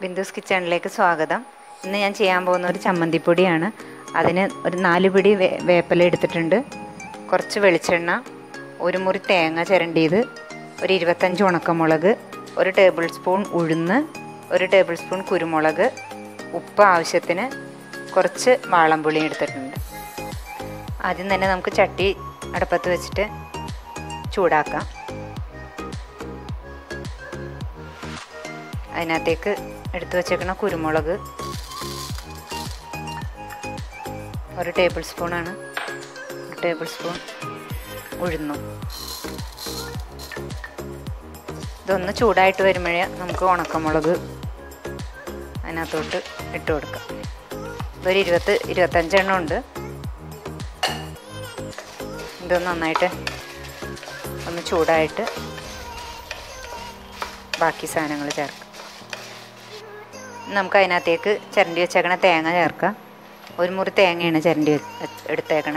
ബിന്ദുസ് കിച്ചണിലേക്ക് സ്വാഗതം ഇന്ന് ഞാൻ ചെയ്യാൻ പോകുന്ന ഒരു ചമ്മന്തിപ്പൊടിയാണ് അതിന് ഒരു നാല് പിടി വേ വേപ്പില എടുത്തിട്ടുണ്ട് കുറച്ച് വെളിച്ചെണ്ണ ഒരു മുറി തേങ്ങ ചിരണ്ടിയത് ഒരു ഇരുപത്തഞ്ച് ഉണക്കമുളക് ഒരു ടേബിൾ സ്പൂൺ ഉഴുന്ന് ഒരു ടേബിൾ സ്പൂൺ കുരുമുളക് ഉപ്പ് ആവശ്യത്തിന് കുറച്ച് വാളംപുളി എടുത്തിട്ടുണ്ട് ആദ്യം തന്നെ നമുക്ക് ചട്ടി അടുപ്പത്ത് വെച്ചിട്ട് ചൂടാക്കാം അതിനകത്തേക്ക് എടുത്തു വച്ചേക്കണ കുരുമുളക് ഒരു ടേബിൾ സ്പൂണാണ് ഒരു ടേബിൾ സ്പൂൺ ഉഴുന്നു ഇതൊന്ന് ചൂടായിട്ട് വരുമ്പോഴേ നമുക്ക് ഉണക്കമുളക് അതിനകത്തോട്ട് ഇട്ട് കൊടുക്കാം ഇതൊരു ഇരുപത്ത് ഇരുപത്തഞ്ചെണ്ണം ഉണ്ട് ഇതൊന്ന് നന്നായിട്ട് ഒന്ന് ചൂടായിട്ട് ബാക്കി സാധനങ്ങൾ ചേർക്കാം നമുക്ക് അതിനകത്തേക്ക് ചിരണ്ടി വെച്ചേക്കണ തേങ്ങ ചേർക്കാം ഒരു മുറി തേങ്ങയാണ് ചിരണ്ടി വെ- എടുത്തേക്കണേ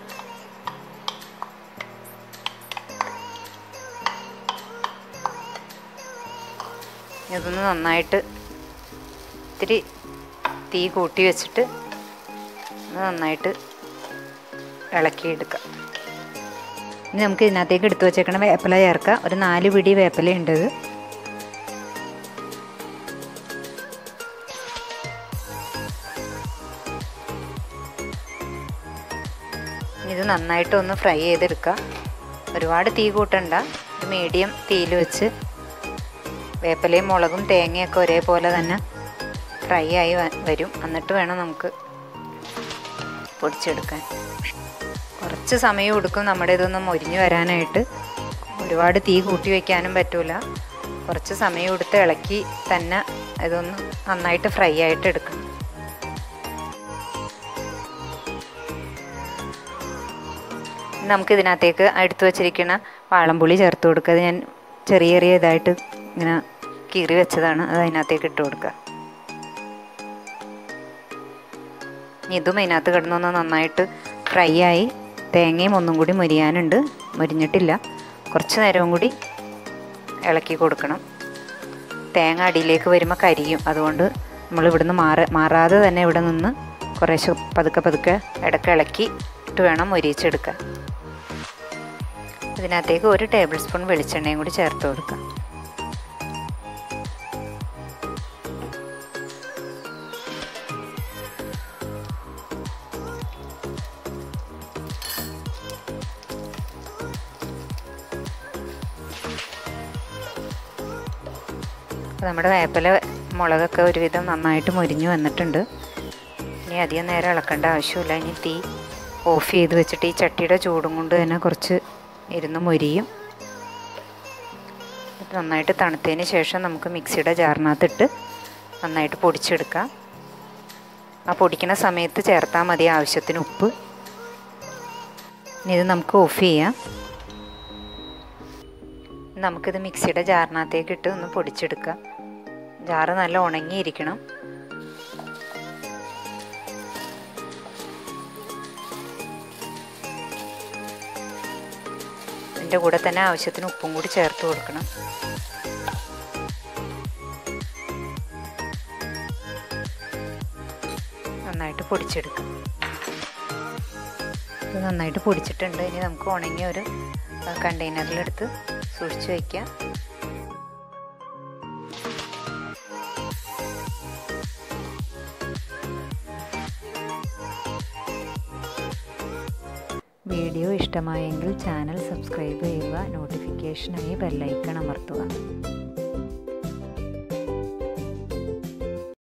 ഇതൊന്ന് നന്നായിട്ട് ഇത്തിരി തീ കൂട്ടി വെച്ചിട്ട് ഒന്ന് നന്നായിട്ട് ഇളക്കിയെടുക്കാം ഇനി നമുക്ക് ഇതിനകത്തേക്ക് എടുത്തു വെച്ചേക്കണ വേപ്പില ചേർക്കാം ഒരു നാല് പിടി വേപ്പില ഉണ്ട് ഇത് ഇത് നന്നായിട്ട് ഒന്ന് ഫ്രൈ ചെയ്തെടുക്കുക ഒരുപാട് തീ കൂട്ടണ്ട ഒരു മീഡിയം തീയിൽ വെച്ച് വേപ്പിലയും മുളകും തേങ്ങയൊക്കെ ഒരേപോലെ തന്നെ ഫ്രൈ ആയി വ- വരും എന്നിട്ട് വേണം നമുക്ക് പൊടിച്ചെടുക്കാൻ കുറച്ച് സമയം എടുക്കും നമ്മുടെ ഇതൊന്ന് മൊരിഞ്ഞ് വരാനായിട്ട് ഒരുപാട് തീ കൂട്ടി വയ്ക്കാനും പറ്റൂല കുറച്ച് സമയം എടുത്ത് ഇളക്കി തന്നെ ഇതൊന്ന് നന്നായിട്ട് ഫ്രൈ ആയിട്ട് എടുക്കണം നമുക്ക് ഇതിനകത്തേക്ക് എടുത്തു വച്ചിരിക്കുന്ന വാളംപുളി ചേർത്ത് കൊടുക്കുക അത് ഞാൻ ചെറിയ ചെറിയ ഇതായിട്ട് ഇങ്ങനെ കീറി വെച്ചതാണ് അത് അതിനകത്തേക്ക് ഇട്ട് കൊടുക്കുക ഇനി ഇതും അതിനകത്ത് കിടന്നൊന്ന് നന്നായിട്ട് ഫ്രൈ ആയി തേങ്ങയും ഒന്നും കൂടി മുരിയാനുണ്ട് മുരിഞ്ഞിട്ടില്ല കുറച്ച് നേരവും കൂടി ഇളക്കി കൊടുക്കണം തേങ്ങ അടിയിലേക്ക് വരുമ്പോൾ കരിയും അതുകൊണ്ട് നമ്മൾ ഇവിടുന്ന് മാറ മാറാതെ തന്നെ ഇവിടെ നിന്ന് കുറേശ്ശെ പതുക്കെ പതുക്കെ ഇടയ്ക്ക് ഇളക്കി ഇട്ട് വേണം മൊരിയിച്ചെടുക്കാൻ ഇതിനകത്തേക്ക് ഒരു ടേബിൾ സ്പൂൺ വെളിച്ചെണ്ണയും കൂടി ചേർത്ത് കൊടുക്കാം അപ്പോൾ നമ്മുടെ വേപ്പില മുളകൊക്കെ ഒരുവിധം നന്നായിട്ട് മുരിഞ്ഞു വന്നിട്ടുണ്ട് ഇനി അധികം നേരം ഇളക്കേണ്ട ആവശ്യമില്ല ഇനി തീ ഓഫ് ചെയ്ത് വെച്ചിട്ട് ഈ ചട്ടിയുടെ ചൂടും കൊണ്ട് തന്നെ കുറച്ച് ഇരുന്ന് മൊരിയും ഇത് നന്നായിട്ട് തണുത്തതിന് ശേഷം നമുക്ക് മിക്സിയുടെ ജാറിനകത്തിട്ട് നന്നായിട്ട് പൊടിച്ചെടുക്കാം ആ പൊടിക്കുന്ന സമയത്ത് ചേർത്താൽ മതി ആവശ്യത്തിന് ഉപ്പ് ഇനി ഇത് നമുക്ക് ഓഫ് ചെയ്യാം നമുക്കിത് മിക്സിയുടെ ജാറിനകത്തേക്ക് ഇട്ട് ഒന്ന് പൊടിച്ചെടുക്കാം ജാറ് നല്ല ഉണങ്ങിയിരിക്കണം ഇതിൻ്റെ കൂടെ തന്നെ ആവശ്യത്തിന് ഉപ്പും കൂടി ചേർത്ത് കൊടുക്കണം നന്നായിട്ട് പൊടിച്ചെടുക്കാം ഇത് നന്നായിട്ട് പൊടിച്ചിട്ടുണ്ട് ഇനി നമുക്ക് ഉണങ്ങിയ ഒരു കണ്ടെയ്നറിലെടുത്ത് സൂക്ഷിച്ച് വയ്ക്കാം വീഡിയോ ഇഷ്ടമായെങ്കിൽ ചാനൽ സബ്സ്ക്രൈബ് ചെയ്യുക നോട്ടിഫിക്കേഷനായി ബെല്ലൈക്കൺ അമർത്തുക